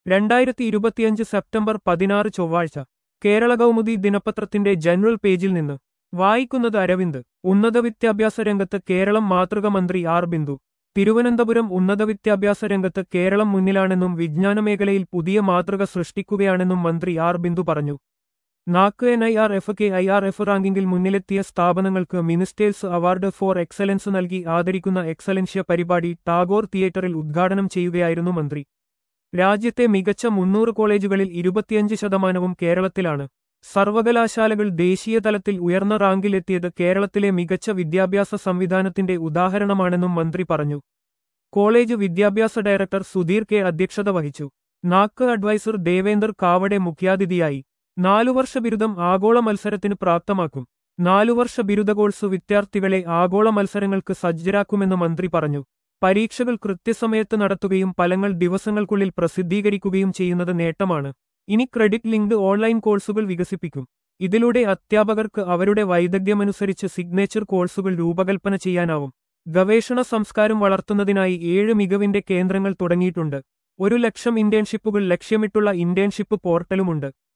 രണ്ടായിരത്തി ഇരുപത്തിയഞ്ച് സെപ്റ്റംബർ പതിനാറ് ചൊവ്വാഴ്ച കേരള കൗമുദി ദിനപത്രത്തിന്റെ ജനറൽ പേജിൽ നിന്ന് വായിക്കുന്നത് അരവിന്ദ് ഉന്നത വിദ്യാഭ്യാസ രംഗത്ത് കേരളം മാതൃക മന്ത്രി ആർ ബിന്ദു തിരുവനന്തപുരം ഉന്നത വിദ്യാഭ്യാസ രംഗത്ത് കേരളം മുന്നിലാണെന്നും വിജ്ഞാന മേഖലയിൽ പുതിയ മാതൃക സൃഷ്ടിക്കുകയാണെന്നും മന്ത്രി ആർ ബിന്ദു പറഞ്ഞു NAAC N I R F K I R F റാങ്കിങ്ങിൽ മുന്നിലെത്തിയ സ്ഥാപനങ്ങൾക്ക് മിനിസ്റ്റേഴ്സ് അവാർഡ് ഫോർ എക്സലൻസ് നൽകി ആദരിക്കുന്ന എക്സലൻഷ്യ പരിപാടി ടാഗോർ തിയേറ്ററിൽ ഉദ്ഘാടനം ചെയ്യുകയായിരുന്നു മന്ത്രി രാജ്യത്തെ മികച്ച മുന്നൂറ് കോളേജുകളിൽ ഇരുപത്തിയഞ്ച് ശതമാനവും കേരളത്തിലാണ് സർവകലാശാലകൾ ദേശീയ തലത്തിൽ ഉയർന്ന റാങ്കിലെത്തിയത് കേരളത്തിലെ മികച്ച വിദ്യാഭ്യാസ സംവിധാനത്തിന്റെ ഉദാഹരണമാണെന്നും മന്ത്രി പറഞ്ഞു കോളേജ് വിദ്യാഭ്യാസ ഡയറക്ടർ സുധീർ കെ അധ്യക്ഷത വഹിച്ചു നാക്ക് അഡ്വൈസർ ദേവേന്ദർ കാവടെ മുഖ്യാതിഥിയായി നാലുവർഷ ബിരുദം ആഗോള മത്സരത്തിന് പ്രാപ്തമാക്കും നാലുവർഷ ബിരുദ കോഴ്സ് വിദ്യാർത്ഥികളെ ആഗോള മത്സരങ്ങൾക്ക് സജ്ജരാക്കുമെന്ന് മന്ത്രി പറഞ്ഞു പരീക്ഷകൾ കൃത്യസമയത്ത് നടത്തുകയും ഫലങ്ങൾ ദിവസങ്ങൾക്കുള്ളിൽ പ്രസിദ്ധീകരിക്കുകയും ചെയ്യുന്നത് നേട്ടമാണ് ഇനി ക്രെഡിറ്റ് ലിങ്ക്ഡ് ഓൺലൈൻ കോഴ്സുകൾ വികസിപ്പിക്കും ഇതിലൂടെ അധ്യാപകർക്ക് അവരുടെ വൈദഗ്ധ്യമനുസരിച്ച് സിഗ്നേച്ചർ കോഴ്സുകൾ രൂപകൽപ്പന ചെയ്യാനാവും ഗവേഷണ സംസ്കാരം വളർത്തുന്നതിനായി ഏഴ് മികവിന്റെ കേന്ദ്രങ്ങൾ തുടങ്ങിയിട്ടുണ്ട് ഒരു ലക്ഷം ഇന്റേൺഷിപ്പുകൾ ലക്ഷ്യമിട്ടുള്ള ഇന്റേൺഷിപ്പ് പോർട്ടലുമുണ്ട്